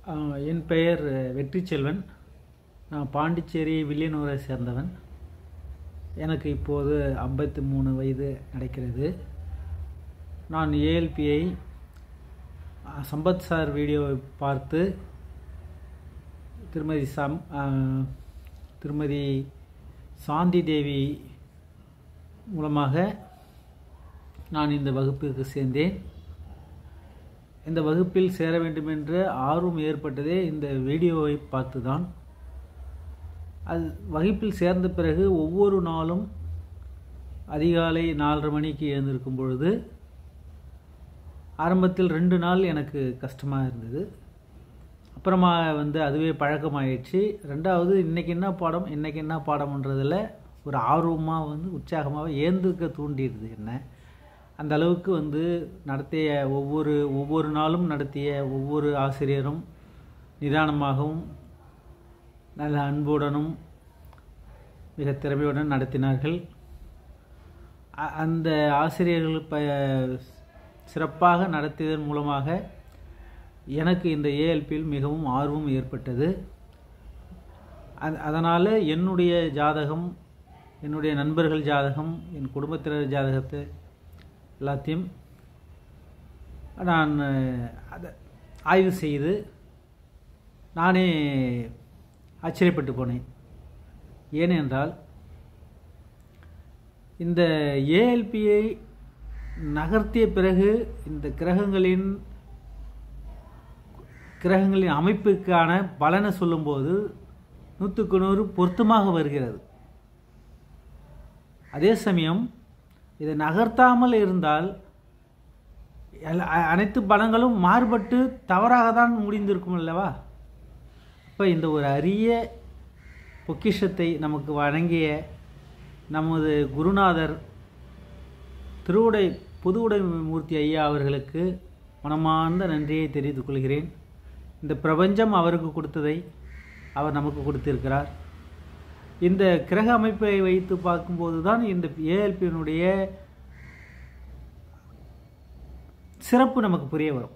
ஆஹ், என் பெயர் வெற்றி செல்வன் நான் பாண்டிச்சேரி வில்லியனூரை சேர்ந்தவன் எனக்கு இப்போது ஐம்பத்தி மூணு வயது நடக்கிறது நான் ஏஎல்பியை சம்பத் சார் வீடியோவை பார்த்து திருமதி சம் ஆஹ், திருமதி சாந்தி தேவி மூலமாக நான் இந்த வகுப்பிற்கு சேர்ந்தேன் இந்த வகுப்பில் சேர வேண்டும் என்ற ஆர்வம் ஏற்பட்டதே இந்த வீடியோவை பார்த்து தான் அது வகுப்பில் சேர்ந்த பிறகு ஒவ்வொரு நாளும் அதிகாலை நாலரை மணிக்கு எழுந்திருக்கும் பொழுது ஆரம்பத்தில் ரெண்டு நாள் எனக்கு கஷ்டமாக இருந்தது அப்புறமா வந்து அதுவே பழக்கமாயிடுச்சு ரெண்டாவது இன்றைக்கி என்ன பாடம் இன்றைக்கி என்ன பாடம்ன்றதில் ஒரு ஆர்வமாக வந்து உற்சாகமாக ஏந்திருக்க தூண்டிடுது என்ன அந்த அளவுக்கு வந்து நடத்திய ஒவ்வொரு ஒவ்வொரு நாளும் நடத்திய ஒவ்வொரு ஆசிரியரும் நிதானமாகவும் நல்ல அன்புடனும் மிக திறமையுடன் நடத்தினார்கள் அ- அந்த ஆசிரியர்கள் ப சிறப்பாக நடத்தியதன் மூலமாக எனக்கு இந்த ஏஎல்பியில் மிகவும் ஆர்வம் ஏற்பட்டது அதனால் என்னுடைய ஜாதகம் என்னுடைய நண்பர்கள் ஜாதகம் என் குடும்பத்தினர் ஜாதகத்தை எல்லாத்தையும் நான் அதை ஆய்வு செய்து நானே ஆச்சரியப்பட்டு போனேன் ஏனென்றால் இந்த ஏஎல்பியை நகர்த்திய பிறகு இந்த கிரகங்களின் கிரகங்களின் அமைப்புக்கான பலனை சொல்லும்போது நூற்றுக்கு நூறு பொருத்தமாக வருகிறது அதே சமயம் இதை நகர்த்தாமல் இருந்தால் எல்லா- அ- அனைத்து பலங்களும் மாறுபட்டு தவறாக தான் முடிந்திருக்கும் அல்லவா இப்போ இந்த ஒரு அரிய பொக்கிஷத்தை நமக்கு வழங்கிய நமது குருநாதர் திருவுடை புதுவுடை மூர்த்தி ஐயா அவர்களுக்கு மனமார்ந்த நன்றியை தெரிவித்துக் கொள்கிறேன் இந்த பிரபஞ்சம் அவருக்கு கொடுத்ததை அவர் நமக்கு கொடுத்திருக்கிறார் இந்த கிரக அமைப்பை வைத்து பார்க்கும்போது தான் இந்த ஏஎல்பியினுடைய சிறப்பு நமக்கு புரிய வரும்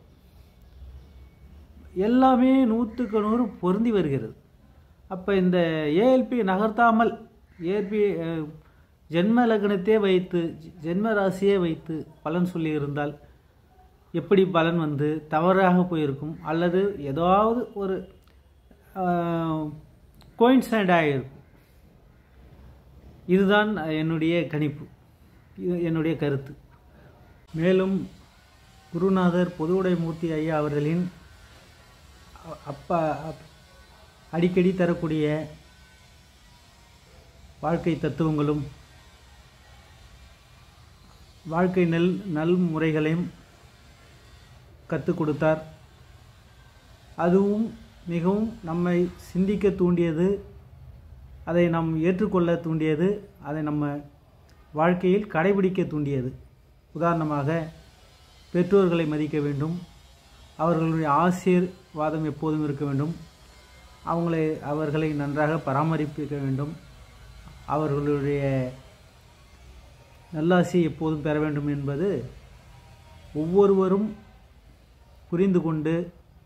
எல்லாமே நூற்றுக்கு நூறு பொருந்தி வருகிறது அப்போ இந்த ஏஎல்பி நகர்த்தாமல் ஏஎல்பி ஜென்ம லக்னத்தையே வைத்து ஜென்ம ராசியே வைத்து பலன் சொல்லி இருந்தால் எப்படி பலன் வந்து தவறாக போயிருக்கும் அல்லது ஏதாவது ஒரு கோயின்சைடாக இருக்கும் இதுதான் என்னுடைய கணிப்பு இது என்னுடைய கருத்து மேலும் குருநாதர் பொதுவுடை மூர்த்தி ஐயா அவர்களின் அ- அப்பா அப்- அடிக்கடி தரக்கூடிய வாழ்க்கை தத்துவங்களும் வாழ்க்கை நல் நல்முறைகளையும் கற்றுக் கொடுத்தார் அதுவும் மிகவும் நம்மை சிந்திக்க தூண்டியது அதை நாம் ஏற்றுக்கொள்ள தூண்டியது அதை நம்ம வாழ்க்கையில் கடைபிடிக்க தூண்டியது உதாரணமாக பெற்றோர்களை மதிக்க வேண்டும் அவர்களுடைய ஆசீர்வாதம் எப்போதும் இருக்க வேண்டும் அவங்களை அவர்களை நன்றாக பராமரிப்பிக்க வேண்டும் அவர்களுடைய நல்லாசி எப்போதும் பெற வேண்டும் என்பது ஒவ்வொருவரும் புரிந்து கொண்டு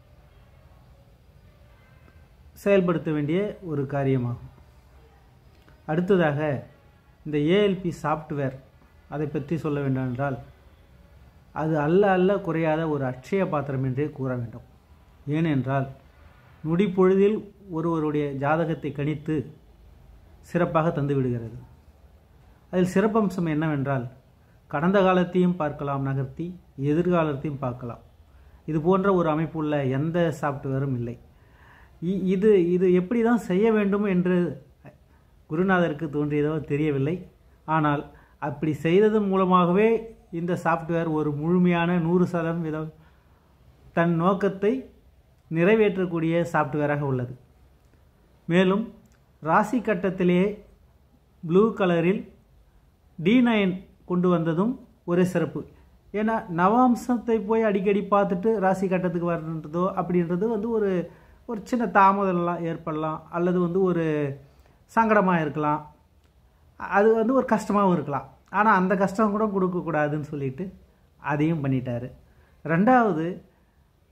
செயல்படுத்த வேண்டிய ஒரு காரியமாகும் அடுத்ததாக இந்த ஏஎல்பி சாஃப்ட்வேர் அதை பற்றி சொல்ல வேண்டும் என்றால் அது அல்ல அல்ல குறையாத ஒரு அட்சய பாத்திரம் என்றே கூற வேண்டும் ஏனென்றால் நொடி பொழுதில் ஒருவருடைய ஜாதகத்தை கணித்து சிறப்பாக தந்து விடுகிறது அதில் சிறப்பம்சம் என்னவென்றால் கடந்த காலத்தையும் பார்க்கலாம் நகர்த்தி எதிர்காலத்தையும் பார்க்கலாம் இது போன்ற ஒரு அமைப்புள்ள எந்த சாஃப்ட்வேரும் இல்லை இ- இது இது எப்படி தான் செய்ய வேண்டும் என்று குருநாதருக்கு தோன்றியதோ தெரியவில்லை ஆனால் அப்படி செய்ததன் மூலமாகவே இந்த சாஃப்ட்வேர் ஒரு முழுமையான நூறு சதவீதம் தன் நோக்கத்தை நிறைவேற்றக்கூடிய சாஃப்ட்வேராக உள்ளது மேலும் ராசி கட்டத்திலே ப்ளூ கலரில் டி நைன் கொண்டு வந்ததும் ஒரு சிறப்பு ஏன்னா நவாம்சத்தை போய் அடிக்கடி பார்த்துட்டு ராசி கட்டத்துக்கு வரன்றதோ அப்படின்றது வந்து ஒரு ஒரு சின்ன தாமதம்லாம் ஏற்படலாம் அல்லது வந்து ஒரு சங்கடமாக இருக்கலாம் அது வந்து ஒரு கஷ்டமாகவும் இருக்கலாம் ஆனால் அந்த கஷ்டம் கூட கொடுக்கக்கூடாதுன்னு சொல்லிட்டு அதையும் பண்ணிட்டாரு ரெண்டாவது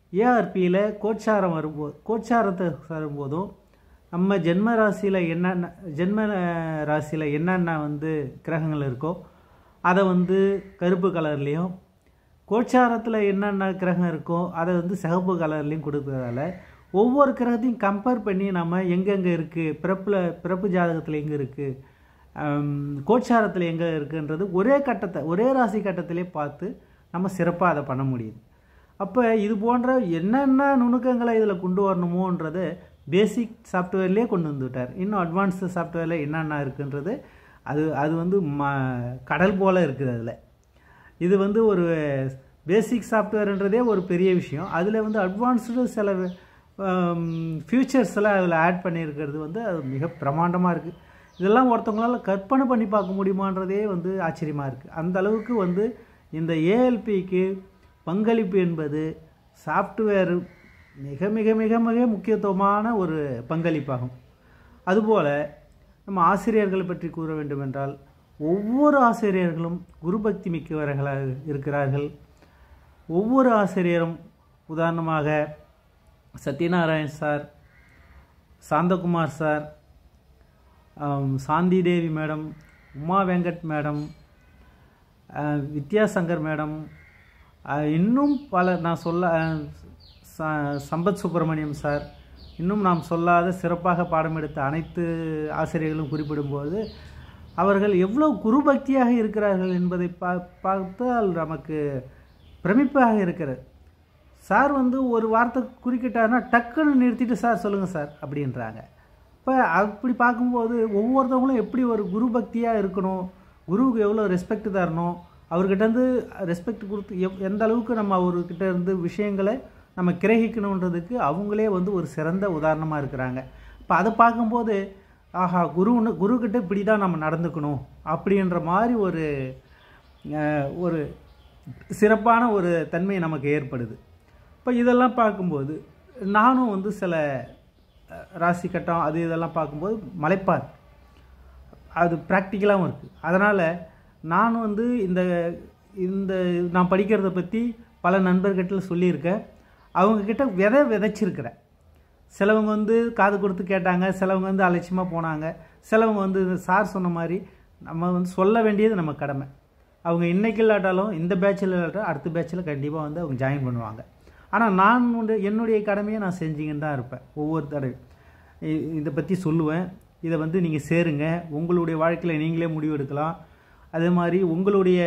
ஏஆர்பியில் கோச்சாரம் வரும்போது கோச்சாரத்தை வரும்போதும் நம்ம ஜென்ம ராசியில் என்னென்ன ஜென்ம அஹ், ராசியில் என்னென்ன வந்து கிரகங்கள் இருக்கோ அதை வந்து கருப்பு கலர்லேயும் கோச்சாரத்தில் என்னென்ன கிரகம் இருக்கோ அதை வந்து சிகப்பு கலர்லேயும் கொடுக்கறதால ஒவ்வொரு கிரகத்தையும் கம்பேர் பண்ணி நம்ம எங்கெங்கே இருக்குது பிறப்பில் பிறப்பு ஜாதகத்தில் எங்கே இருக்குது கோச்சாரத்தில் எங்கே இருக்குன்றது ஒரே கட்டத்தை ஒரே ராசி கட்டத்திலே பார்த்து நம்ம சிறப்பாக அதை பண்ண முடியுது அப்போ இது போன்ற என்னென்ன நுணுக்கங்களை இதில் கொண்டு வரணுமோன்றது பேசிக் சாஃப்ட்வேர்லேயே கொண்டு வந்துவிட்டார் இன்னும் அட்வான்ஸ்டு சாஃப்ட்வேரில் என்னென்ன இருக்குன்றது அது அது வந்து ம கடல் போல் இருக்குது அதில் இது வந்து ஒரு பேசிக் சாஃப்ட்வேர்ன்றதே ஒரு பெரிய விஷயம் அதில் வந்து அட்வான்ஸ்டு சில ஃபியூச்சர்ஸ் எல்லாம் அதில் ஆட் பண்ணியிருக்கிறது வந்து அது மிக பிரமாண்டமாக இருக்குது இதெல்லாம் ஒருத்தவங்களால கற்பனை பண்ணி பார்க்க முடியுமான்றதே வந்து ஆச்சரியமாக இருக்குது அந்த அளவுக்கு வந்து இந்த ஏஎல்பிக்கு பங்களிப்பு என்பது சாஃப்ட்வேர் மிக மிக மிக மிக முக்கியத்துவமான ஒரு பங்களிப்பாகும் அதுபோல் நம்ம ஆசிரியர்களை பற்றி கூற வேண்டுமென்றால் ஒவ்வொரு ஆசிரியர்களும் குருபக்தி மிக்கவர்களாக இருக்கிறார்கள் ஒவ்வொரு ஆசிரியரும் உதாரணமாக சத்யநாராயண் சார் சாந்தகுமார் சார் ஆம், சாந்தி தேவி மேடம் உமா வெங்கட் மேடம் அஹ், வித்யாசங்கர் மேடம் அஹ், இன்னும் பல நான் சொல்ல அஹ், ச- சம்பத் சுப்பிரமணியம் சார் இன்னும் நாம் சொல்லாத சிறப்பாக பாடம் எடுத்த அனைத்து ஆசிரியர்களும் குறிப்பிடும்போது அவர்கள் எவ்வளவு குருபக்தியாக இருக்கிறார்கள் என்பதை பா பார்த்தால் நமக்கு பிரமிப்பாக இருக்கிறது சார் வந்து ஒரு வார்த்தை குறுக்கிட்டாருன்னா டக்குன்னு நிறுத்திட்டு சார் சொல்லுங்கள் சார் அப்படின்றாங்க இப்போ அப்படி பார்க்கும்போது ஒவ்வொருத்தவங்களும் எப்படி ஒரு குரு பக்தியாக இருக்கணும் குருவுக்கு எவ்வளோ ரெஸ்பெக்ட் தரணும் அவர்கிட்டருந்து ரெஸ்பெக்ட் கொடுத்து எவ் எந்த அளவுக்கு நம்ம அவர்கிட்ட இருந்து விஷயங்களை நம்ம கிரகிக்கணுன்றதுக்கு அவங்களே வந்து ஒரு சிறந்த உதாரணமாக இருக்கிறாங்க இப்போ அதை பார்க்கும்போது ஆஹா குருன்னு குருக்கிட்ட இப்படி தான் நம்ம நடந்துக்கணும் அப்படின்ற மாதிரி ஒரு அஹ், ஒரு சிறப்பான ஒரு தன்மை நமக்கு ஏற்படுது இப்போ இதெல்லாம் பார்க்கும்போது நானும் வந்து சில அஹ், ராசி கட்டம் அது இதெல்லாம் பார்க்கும்போது மலைப்பார் அது ப்ராக்டிக்கலாகவும் இருக்குது அதனால் நான் வந்து இந்த இந்த நான் படிக்கிறத பற்றி பல நண்பர்கிட்ட சொல்லியிருக்கேன் அவங்கக்கிட்ட விதை விதைச்சிருக்கிறேன் சிலவங்க வந்து காது கொடுத்து கேட்டாங்க சிலவங்க வந்து அலட்சியமாக போனாங்க சிலவங்க வந்து சார் சொன்ன மாதிரி நம்ம வந்து சொல்ல வேண்டியது நம்ம கடமை அவங்க இன்னைக்கு இல்லாட்டாலும் இந்த பேட்சில் இல்லாட்டாலும் அடுத்த பேட்சில் கண்டிப்பாக வந்து அவங்க ஜாயின் பண்ணுவாங்க ஆனால் நான் வந்து என்னுடைய கடமையை நான் செஞ்சுக்கின்னு தான் இருப்பேன் ஒவ்வொரு தடவை இ- இதை பற்றி சொல்லுவேன் இதை வந்து நீங்கள் சேருங்க உங்களுடைய வாழ்க்கையில் நீங்களே முடிவெடுக்கலாம் அதே மாதிரி உங்களுடைய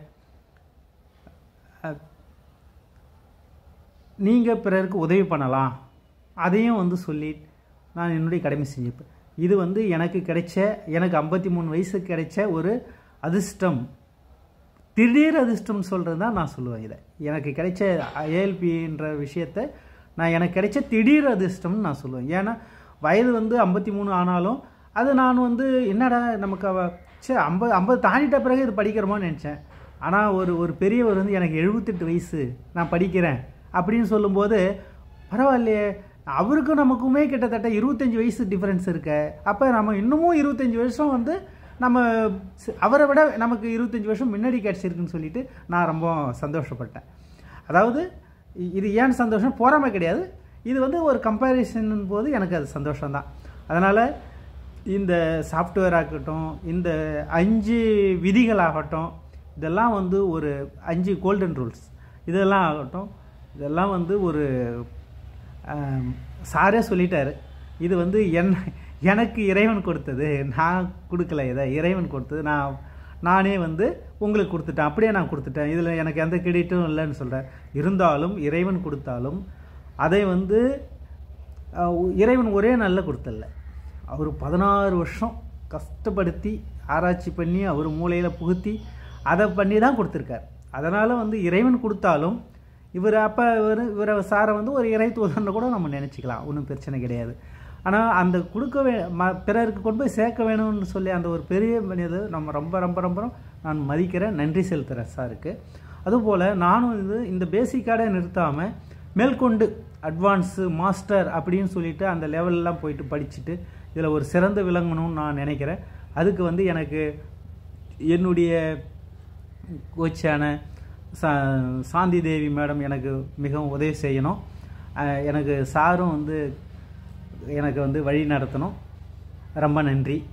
நீங்கள் பிறருக்கு உதவி பண்ணலாம் அதையும் வந்து சொல்லி நான் என்னுடைய கடமை செஞ்சுப்பேன் இது வந்து எனக்கு கிடைச்ச எனக்கு ஐம்பத்தி மூணு வயசுக்கு கிடைச்ச ஒரு அதிர்ஷ்டம் திடீர் அதிர்ஷ்டம் சொல்கிறது தான் நான் சொல்லுவேன் இதை எனக்கு கிடைச்ச ஏஎல்பின்ற விஷயத்த நான் எனக்கு கிடைச்ச திடீர் அதிர்ஷ்டம்னு நான் சொல்லுவேன் ஏன்னா வயது வந்து ஐம்பத்தி மூணு ஆனாலும் அது நான் வந்து என்னடா நமக்கு அவ சே ஐம்பது ஐம்பது தாண்டிட்ட பிறகு இது படிக்கிறோமோன்னு நினச்சேன் ஆனால் ஒரு ஒரு பெரியவர் வந்து எனக்கு எழுபத்தெட்டு வயசு நான் படிக்கிறேன் அப்படின்னு சொல்லும்போது பரவாயில்லையே அவருக்கும் நமக்குமே கிட்டத்தட்ட இருபத்தஞ்சி வயசு டிஃப்ரென்ஸ் இருக்க அப்போ நம்ம இன்னமும் இருபத்தஞ்சி வருஷம் வந்து நம்ம சி- அவரை விட நமக்கு இருபத்தஞ்சி வருஷம் முன்னாடி கிடச்சிருக்குன்னு சொல்லிட்டு நான் ரொம்ப சந்தோஷப்பட்டேன் அதாவது இ- இது ஏன் சந்தோஷம் போறாமை கிடையாது இது வந்து ஒரு கம்பேரிசன் போது எனக்கு அது சந்தோஷம்தான் அதனால் இந்த சாஃப்ட்வேர் ஆகட்டும் இந்த அஞ்சு விதிகளாகட்டும் இதெல்லாம் வந்து ஒரு அஞ்சு கோல்டன் ரூல்ஸ் இதெல்லாம் ஆகட்டும் இதெல்லாம் வந்து ஒரு ஆம், சாரே சொல்லிட்டாரு இது வந்து என் எனக்கு இறைவன் கொடுத்தது நான் கொடுக்கல இதை இறைவன் கொடுத்தது நான் நானே வந்து உங்களுக்கு கொடுத்துட்டேன் அப்படியே நான் கொடுத்துட்டேன் இதில் எனக்கு எந்த கிரெடிட்டும் இல்லைன்னு சொல்கிறேன் இருந்தாலும் இறைவன் கொடுத்தாலும் அதை வந்து அஹ், இறைவன் ஒரே நாளில் கொடுத்தல அவர் பதினாறு வருஷம் கஷ்டப்படுத்தி ஆராய்ச்சி பண்ணி அவர் மூளையில் புகுத்தி அதை பண்ணி தான் கொடுத்துருக்கார் அதனால் வந்து இறைவன் கொடுத்தாலும் இவர் அப்போ இவர் இவரை சாரை வந்து ஒரு இறை தூதர்னு கூட நம்ம நினச்சிக்கலாம் ஒன்றும் பிரச்சனை கிடையாது ஆனால் அந்த கொடுக்க வே ம பிறருக்கு கொண்டு போய் சேர்க்க வேணும்னு சொல்லி அந்த ஒரு பெரிய மனிதர் நம்ம ரொம்ப ரொம்ப ரொம்ப நான் மதிக்கிறேன் நன்றி செலுத்துகிறேன் சாருக்கு அதுபோல் நானும் இது இந்த பேசிக்காக நிறுத்தாமல் மேற்கொண்டு அட்வான்ஸு மாஸ்டர் அப்படின்னு சொல்லிட்டு அந்த லெவல்லாம் போயிட்டு படிச்சுட்டு இதில் ஒரு சிறந்து விளங்கணும்னு நான் நினைக்கிறேன் அதுக்கு வந்து எனக்கு என்னுடைய கோச்சான சா சாந்தி தேவி மேடம் எனக்கு மிகவும் உதவி செய்யணும் அஹ், எனக்கு சாரும் வந்து எனக்கு வந்து வழி நடத்தணும் ரொம்ப நன்றி